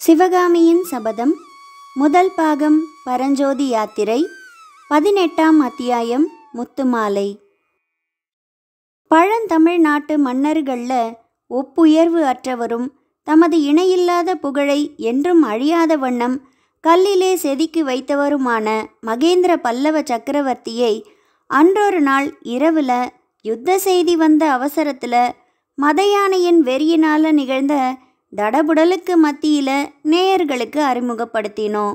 சிவகாமியின் சபதம் முதல் பாகம் பரஞ்சோதி யாத்திரை பதினெட்டாம் அத்தியாயம் முத்துமாலை பழந்தமிழ்நாட்டு மன்னர்களில் ஒப்புயர்வு அற்றவரும் தமது இணையில்லாத புகழை என்றும் அழியாத வண்ணம் கல்லிலே செதுக்கி வைத்தவருமான மகேந்திர பல்லவ சக்கரவர்த்தியை அன்றொரு நாள் இரவில் யுத்த செய்தி வந்த அவசரத்தில் மதயானையின் வெறியினால் நிகழ்ந்த தடபுடலுக்கு மத்தியில் நேயர்களுக்கு அறிமுகப்படுத்தினோம்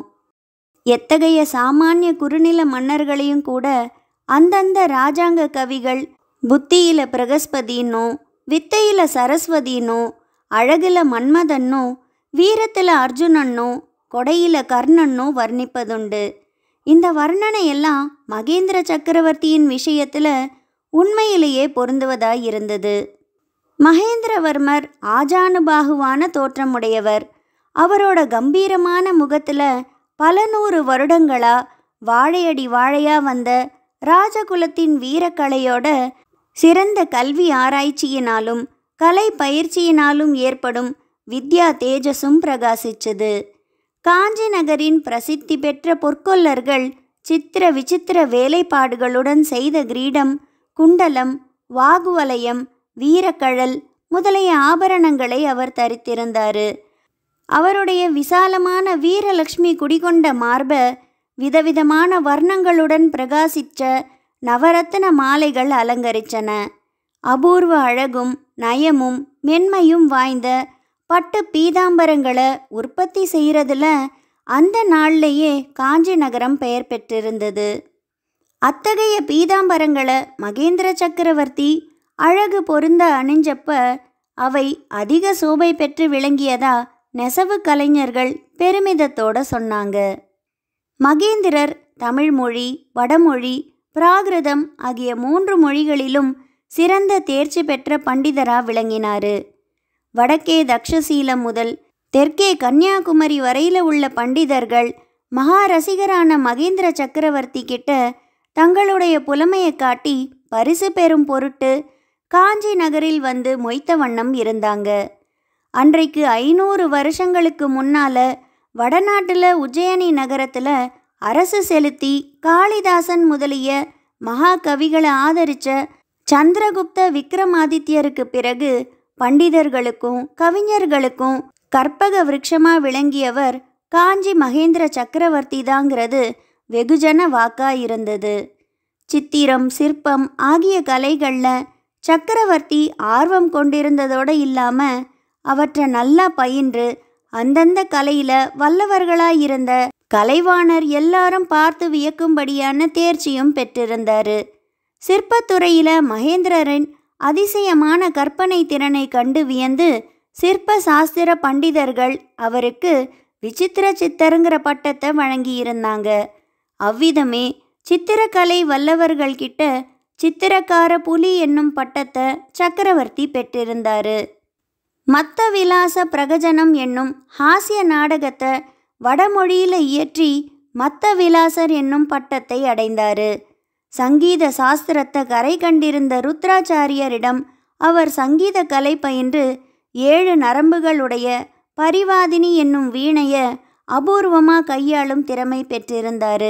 எத்தகைய சாமானிய குறுநில மன்னர்களையும் கூட அந்தந்த ராஜாங்க கவிகள் புத்தியில பிரகஸ்பதினும் வித்தையில சரஸ்வதினும் அழகுல மன்மதன்னும் வீரத்தில் அர்ஜுனன்னும் கொடையில கர்ணன்னும் வர்ணிப்பதுண்டு இந்த வர்ணனை எல்லாம் மகேந்திர சக்கரவர்த்தியின் விஷயத்தில் உண்மையிலேயே பொருந்துவதாய் இருந்தது மகேந்திரவர்மர் ஆஜானுபாகுவான தோற்றமுடையவர் அவரோட கம்பீரமான முகத்தில் பல நூறு வருடங்களா வாழையடி வாழையா வந்த ராஜகுலத்தின் வீரக்கலையோட சிறந்த கல்வி ஆராய்ச்சியினாலும் கலை பயிற்சியினாலும் ஏற்படும் வித்யா தேஜஸும் பிரகாசிச்சது காஞ்சி நகரின் பிரசித்தி பெற்ற பொற்கொல்லர்கள் சித்திர விசித்திர வேலைப்பாடுகளுடன் செய்த கிரீடம் குண்டலம் வாகுவலயம் வீரக்கழல் முதலிய ஆபரணங்களை அவர் தரித்திருந்தார் அவருடைய விசாலமான வீரலக்ஷ்மி குடிகொண்ட மார்ப விதவிதமான வர்ணங்களுடன் பிரகாசித்த நவரத்ன மாலைகள் அலங்கரித்தன அபூர்வ அழகும் நயமும் மென்மையும் வாய்ந்த பட்டு பீதாம்பரங்களை உற்பத்தி செய்கிறதுல அந்த நாள்லேயே காஞ்சி நகரம் பெயர் பெற்றிருந்தது அத்தகைய பீதாம்பரங்களை மகேந்திர சக்கரவர்த்தி அழகு பொருந்த அணிஞ்சப்ப அவை அதிக சோபை பெற்று விளங்கியதா நெசவு கலைஞர்கள் பெருமிதத்தோட சொன்னாங்க மகேந்திரர் தமிழ்மொழி வடமொழி பிராகிருதம் ஆகிய மூன்று மொழிகளிலும் சிறந்த தேர்ச்சி பெற்ற பண்டிதரா விளங்கினாரு வடக்கே தக்ஷசீலம் முதல் தெற்கே கன்னியாகுமரி வரையில உள்ள பண்டிதர்கள் மகா ரசிகரான மகேந்திர சக்கரவர்த்தி கிட்ட தங்களுடைய புலமையை காட்டி பரிசு பெறும் பொருட்டு காஞ்சி நகரில் வந்து மொய்த்த வண்ணம் இருந்தாங்க அன்றைக்கு ஐநூறு வருஷங்களுக்கு முன்னால வடநாட்டில் உஜ்ஜயினி நகரத்தில் அரசு செலுத்தி காளிதாசன் முதலிய மகாகவிகளை ஆதரித்த சந்திரகுப்த விக்ரமாதித்யருக்கு பிறகு பண்டிதர்களுக்கும் கவிஞர்களுக்கும் கற்பக விருட்சமாக விளங்கியவர் காஞ்சி மகேந்திர சக்கரவர்த்தி தாங்கிறது வெகுஜன வாக்கா இருந்தது சித்திரம் சிற்பம் ஆகிய கலைகளில் சக்கரவர்த்தி ஆர்வம் கொண்டிருந்ததோடு இல்லாமல் அவற்றை நல்லா பயின்று அந்தந்த கலையில் வல்லவர்களாயிருந்த கலைவாணர் எல்லாரும் பார்த்து வியக்கும்படியான தேர்ச்சியும் பெற்றிருந்தார் சிற்பத்துறையில் மகேந்திரரின் அதிசயமான கற்பனை திறனை கண்டு வியந்து சிற்ப சாஸ்திர பண்டிதர்கள் அவருக்கு விசித்திர சித்தருங்கிற பட்டத்தை வழங்கியிருந்தாங்க அவ்விதமே சித்திரக்கலை வல்லவர்கள் கிட்ட சித்திரக்கார புலி என்னும் பட்டத்தை சக்கரவர்த்தி பெற்றிருந்தாரு மத்த விலாச பிரகஜனம் என்னும் ஹாஸ்ய நாடகத்தை வடமொழியில் இயற்றி மத்த விலாசர் என்னும் பட்டத்தை அடைந்தாரு சங்கீத சாஸ்திரத்தை கரை கண்டிருந்த ருத்ராச்சாரியரிடம் அவர் சங்கீத கலை பயின்று ஏழு நரம்புகளுடைய பரிவாதினி என்னும் வீணைய அபூர்வமாக கையாளும் திறமை பெற்றிருந்தார்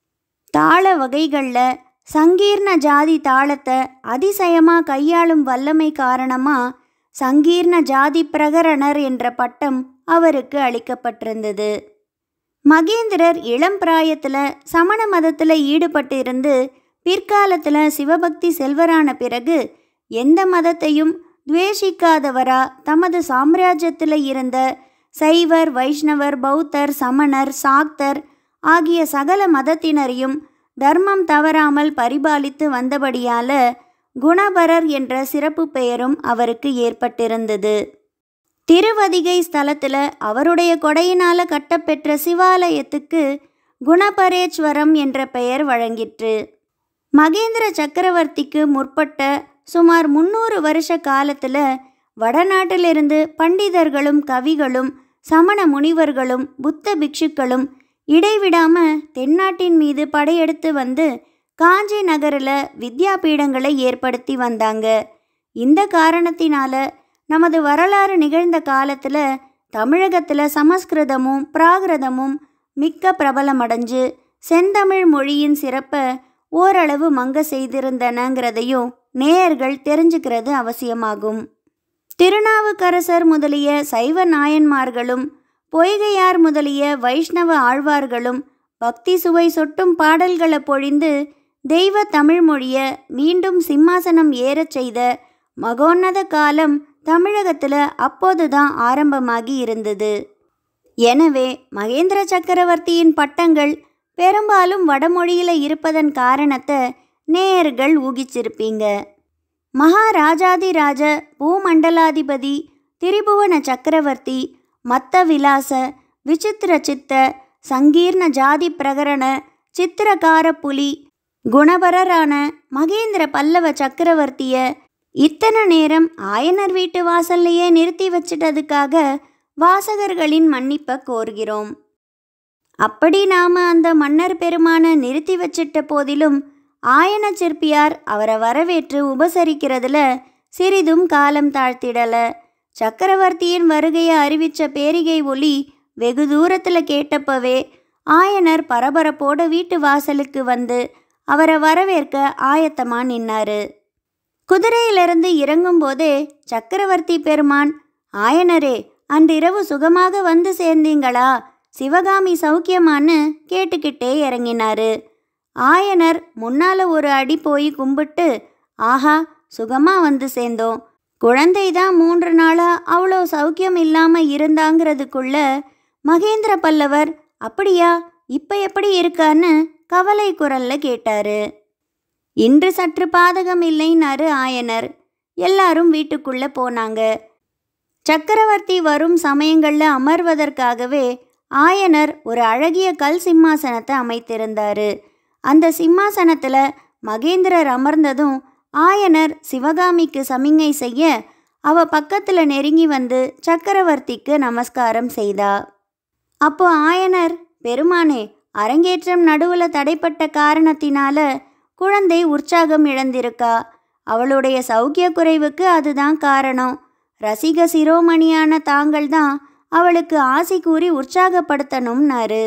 தாள வகைகளில் சங்கீர்ண ஜாதி தாளத்தை அதிசயமாக கையாளும் வல்லமை காரணமாக சங்கீர்ண ஜாதி பிரகரணர் என்ற பட்டம் அவருக்கு அளிக்கப்பட்டிருந்தது மகேந்திரர் இளம் பிராயத்தில் சமண மதத்தில் ஈடுபட்டு இருந்து பிற்காலத்தில் சிவபக்தி செல்வரான பிறகு எந்த மதத்தையும் துவேஷிக்காதவரா தமது சாம்ராஜ்யத்தில் இருந்த சைவர் வைஷ்ணவர் பௌத்தர் சமணர் சாக்தர் ஆகிய சகல மதத்தினரையும் தர்மம் தவறாமல் பரிபாலித்து வந்தபடியால குணபரர் என்ற சிறப்பு பெயரும் அவருக்கு ஏற்பட்டிருந்தது திருவதிகை ஸ்தலத்தில் அவருடைய கொடையினால் கட்டப்பெற்ற சிவாலயத்துக்கு குணபரேஸ்வரம் என்ற பெயர் வழங்கிற்று மகேந்திர சக்கரவர்த்திக்கு முற்பட்ட சுமார் முன்னூறு வருஷ காலத்தில் வடநாட்டிலிருந்து பண்டிதர்களும் கவிகளும் சமண முனிவர்களும் புத்த பிக்ஷுக்களும் இடைவிடாம தென்னாட்டின் மீது படையெடுத்து வந்து காஞ்சி நகரில் வித்யாபீடங்களை ஏற்படுத்தி வந்தாங்க இந்த காரணத்தினால நமது வரலாறு நிகழ்ந்த காலத்தில் தமிழகத்தில் சமஸ்கிருதமும் பிராகிருதமும் மிக்க பிரபலமடைஞ்சு செந்தமிழ் மொழியின் சிறப்பை ஓரளவு மங்க செய்திருந்தனங்கிறதையும் நேயர்கள் தெரிஞ்சுக்கிறது அவசியமாகும் திருநாவுக்கரசர் முதலிய சைவ நாயன்மார்களும் பொய்கையார் முதலிய வைஷ்ணவ ஆழ்வார்களும் பக்தி சுவை சொட்டும் பாடல்களை பொழிந்து தெய்வ தமிழ் மொழிய மீண்டும் சிம்மாசனம் ஏறச் செய்த மகோன்னத காலம் தமிழகத்தில் அப்போதுதான் ஆரம்பமாகி இருந்தது எனவே மகேந்திர சக்கரவர்த்தியின் பட்டங்கள் பெரும்பாலும் வடமொழியில் இருப்பதன் காரணத்தை நேயர்கள் ஊகிச்சிருப்பீங்க மகாராஜாதிராஜ பூமண்டலாதிபதி திரிபுவன சக்கரவர்த்தி மத்த விலாச விசித்திர சித்த சங்கீர்ண ஜாதி பிரகரண சித்திரகார புலி குணபரரான மகேந்திர பல்லவ சக்கரவர்த்திய இத்தனை நேரம் ஆயனர் வீட்டு வாசல்லையே நிறுத்தி வச்சிட்டதுக்காக வாசகர்களின் மன்னிப்பை கோருகிறோம் அப்படி நாம அந்த மன்னர் பெருமான நிறுத்தி வச்சிட்ட போதிலும் ஆயன சிற்பியார் அவரை வரவேற்று உபசரிக்கிறதுல சிறிதும் காலம் தாழ்த்திடல சக்கரவர்த்தியின் வருகையை அறிவிச்ச பேரிகை ஒலி வெகு தூரத்தில் கேட்டப்பவே ஆயனர் பரபரப்போட வீட்டு வாசலுக்கு வந்து அவரை வரவேற்க ஆயத்தமா நின்னாரு குதிரையிலிருந்து இறங்கும்போதே சக்கரவர்த்தி பெருமான் ஆயனரே அன்றிரவு சுகமாக வந்து சேர்ந்தீங்களா சிவகாமி சௌக்கியமான்னு கேட்டுக்கிட்டே இறங்கினாரு ஆயனர் முன்னால ஒரு அடி போய் கும்பிட்டு ஆஹா சுகமா வந்து சேர்ந்தோம் குழந்தை தான் மூன்று நாளா அவ்வளோ சௌக்கியம் இல்லாம இருந்தாங்கிறதுக்குள்ள மகேந்திர பல்லவர் அப்படியா இப்ப எப்படி இருக்கான்னு கவலை குரல்ல கேட்டாரு இன்று சற்று பாதகம் இல்லைன்னாரு ஆயனர் எல்லாரும் வீட்டுக்குள்ள போனாங்க சக்கரவர்த்தி வரும் சமயங்கள்ல அமர்வதற்காகவே ஆயனர் ஒரு அழகிய கல் சிம்மாசனத்தை அமைத்திருந்தாரு அந்த சிம்மாசனத்துல மகேந்திரர் அமர்ந்ததும் ஆயனர் சிவகாமிக்கு சமிங்கை செய்ய அவ பக்கத்துல நெருங்கி வந்து சக்கரவர்த்திக்கு நமஸ்காரம் செய்தா அப்போ ஆயனர் பெருமானே அரங்கேற்றம் நடுவுல தடைப்பட்ட காரணத்தினால குழந்தை உற்சாகம் இழந்திருக்கா அவளுடைய சௌக்கிய குறைவுக்கு அதுதான் காரணம் ரசிக சிரோமணியான தாங்கள் தான் அவளுக்கு ஆசி கூறி உற்சாகப்படுத்தணும்னாரு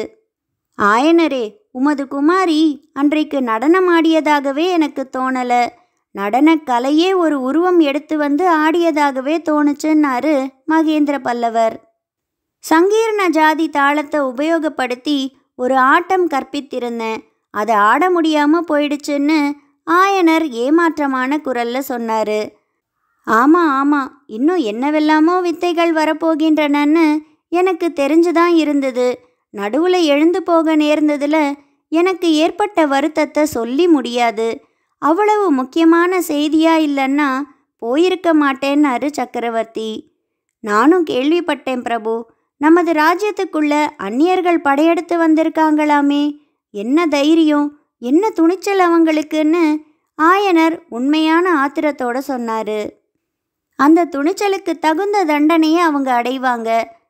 ஆயனரே உமது குமாரி அன்றைக்கு நடனமாடியதாகவே எனக்கு தோணல நடனக் கலையே ஒரு உருவம் எடுத்து வந்து ஆடியதாகவே தோணுச்சுன்னாரு மகேந்திர பல்லவர் சங்கீர்ண ஜாதி தாளத்தை உபயோகப்படுத்தி ஒரு ஆட்டம் கற்பித்திருந்தேன் அதை ஆட முடியாம போயிடுச்சுன்னு ஆயனர் ஏமாற்றமான குரல்ல சொன்னாரு ஆமா ஆமா இன்னும் என்னவெல்லாமோ வித்தைகள் வரப்போகின்றனன்னு எனக்கு தெரிஞ்சுதான் இருந்தது நடுவுல எழுந்து போக நேர்ந்ததுல எனக்கு ஏற்பட்ட வருத்தத்தை சொல்லி முடியாது அவ்வளவு முக்கியமான செய்தியா இல்லைன்னா போயிருக்க மாட்டேன்னாரு சக்கரவர்த்தி நானும் கேள்விப்பட்டேன் பிரபு நமது ராஜ்யத்துக்குள்ள அந்நியர்கள் படையெடுத்து வந்திருக்காங்களாமே என்ன தைரியம் என்ன துணிச்சல் அவங்களுக்குன்னு ஆயனர் உண்மையான ஆத்திரத்தோட சொன்னாரு அந்த துணிச்சலுக்கு தகுந்த தண்டனையை அவங்க அடைவாங்க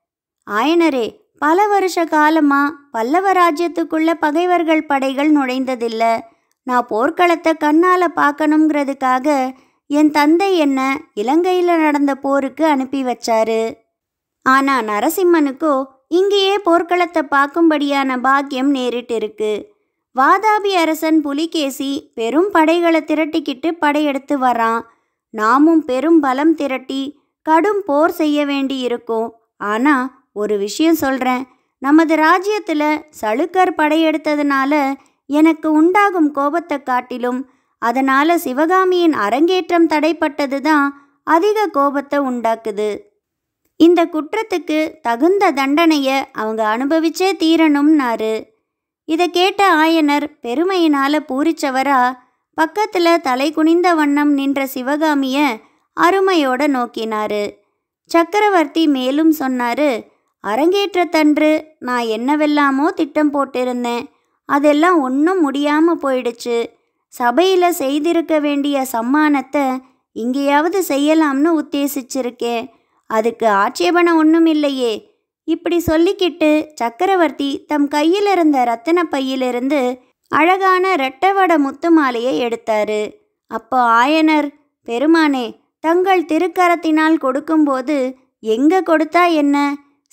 ஆயனரே பல வருஷ காலமா பல்லவ ராஜ்யத்துக்குள்ள பகைவர்கள் படைகள் நுழைந்ததில்ல நான் போர்க்களத்தை கண்ணால பார்க்கணுங்கிறதுக்காக என் தந்தை என்ன இலங்கையில் நடந்த போருக்கு அனுப்பி வச்சாரு ஆனா நரசிம்மனுக்கோ இங்கேயே போர்க்களத்தை பார்க்கும்படியான பாக்கியம் நேரிட்டு இருக்கு வாதாபி அரசன் புலிகேசி பெரும் படைகளை திரட்டிக்கிட்டு படையெடுத்து வரான் நாமும் பெரும் பலம் திரட்டி கடும் போர் செய்ய வேண்டி இருக்கும் ஆனா ஒரு விஷயம் சொல்றேன் நமது ராஜ்யத்துல சளுக்கர் படையெடுத்ததுனால எனக்கு உண்டாகும் கோபத்தை காட்டிலும் அதனால சிவகாமியின் அரங்கேற்றம் தடைப்பட்டது தான் அதிக கோபத்தை உண்டாக்குது இந்த குற்றத்துக்கு தகுந்த தண்டனைய அவங்க அனுபவிச்சே தீரணும்னாரு இதை கேட்ட ஆயனர் பெருமையினால பூரிச்சவரா பக்கத்துல தலை குனிந்த வண்ணம் நின்ற சிவகாமிய அருமையோட நோக்கினாரு சக்கரவர்த்தி மேலும் சொன்னாரு அரங்கேற்றத்தன்று நான் என்னவெல்லாமோ திட்டம் போட்டிருந்தேன் அதெல்லாம் ஒன்றும் முடியாம போயிடுச்சு சபையில செய்திருக்க வேண்டிய சம்மானத்தை இங்கேயாவது செய்யலாம்னு உத்தேசிச்சிருக்கேன் அதுக்கு ஆட்சேபனை ஒன்றும் இல்லையே இப்படி சொல்லிக்கிட்டு சக்கரவர்த்தி தம் கையில் இருந்த ரத்தின பையிலிருந்து அழகான ரெட்டவட முத்து மாலையை எடுத்தாரு அப்போ ஆயனர் பெருமானே தங்கள் திருக்கரத்தினால் கொடுக்கும்போது எங்க கொடுத்தா என்ன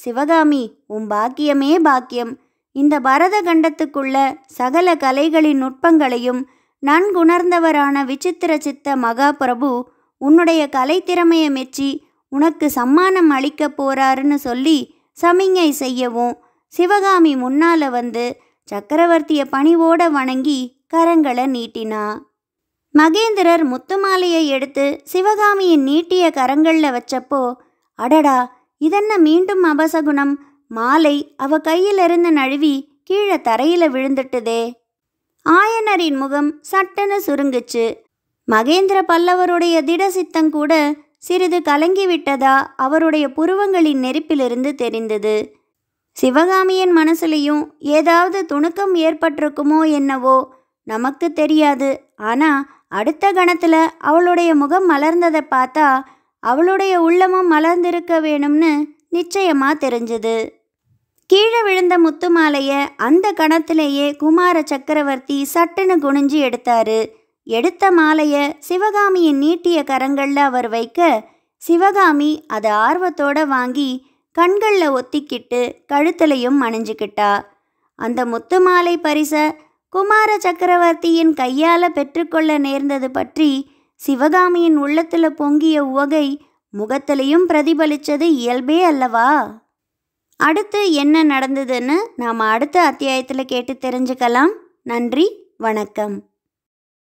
சிவகாமி உன் பாக்கியமே பாக்கியம் இந்த பரத கண்டத்துக்குள்ள சகல கலைகளின் நுட்பங்களையும் நன்குணர்ந்தவரான விசித்திர சித்த மகாபிரபு உன்னுடைய கலைத்திறமையை மெச்சி உனக்கு சம்மானம் அளிக்க போறாருன்னு சொல்லி சமிஞை செய்யவும் சிவகாமி முன்னால வந்து சக்கரவர்த்திய பணிவோட வணங்கி கரங்களை நீட்டினா மகேந்திரர் முத்துமாலையை எடுத்து சிவகாமியின் நீட்டிய கரங்கள்ல வச்சப்போ அடடா இதென்ன மீண்டும் அபசகுணம் மாலை அவ கையிலிருந்து நழுவி கீழே தரையில விழுந்துட்டுதே ஆயனரின் முகம் சட்டென சுருங்குச்சு மகேந்திர பல்லவருடைய திடசித்தம் கூட சிறிது கலங்கிவிட்டதா அவருடைய புருவங்களின் நெருப்பிலிருந்து தெரிந்தது சிவகாமியின் மனசுலையும் ஏதாவது துணுக்கம் ஏற்பட்டிருக்குமோ என்னவோ நமக்கு தெரியாது ஆனா அடுத்த கணத்துல அவளுடைய முகம் மலர்ந்ததை பார்த்தா அவளுடைய உள்ளமும் மலர்ந்திருக்க வேணும்னு நிச்சயமா தெரிஞ்சது கீழே விழுந்த முத்து மாலைய அந்த கணத்திலேயே குமார சக்கரவர்த்தி சட்டுன்னு குனிஞ்சு எடுத்தாரு எடுத்த மாலைய சிவகாமியின் நீட்டிய கரங்கள்ல அவர் வைக்க சிவகாமி அதை ஆர்வத்தோட வாங்கி கண்களில் ஒத்திக்கிட்டு கழுத்துலையும் அணிஞ்சுக்கிட்டா அந்த முத்து மாலை பரிச குமார சக்கரவர்த்தியின் கையால பெற்றுக்கொள்ள நேர்ந்தது பற்றி சிவகாமியின் உள்ளத்துல பொங்கிய உவகை முகத்திலையும் பிரதிபலிச்சது இயல்பே அல்லவா அடுத்து என்ன நடந்ததுன்னு நாம் அடுத்த அத்தியாயத்தில் கேட்டு தெரிஞ்சுக்கலாம் நன்றி வணக்கம்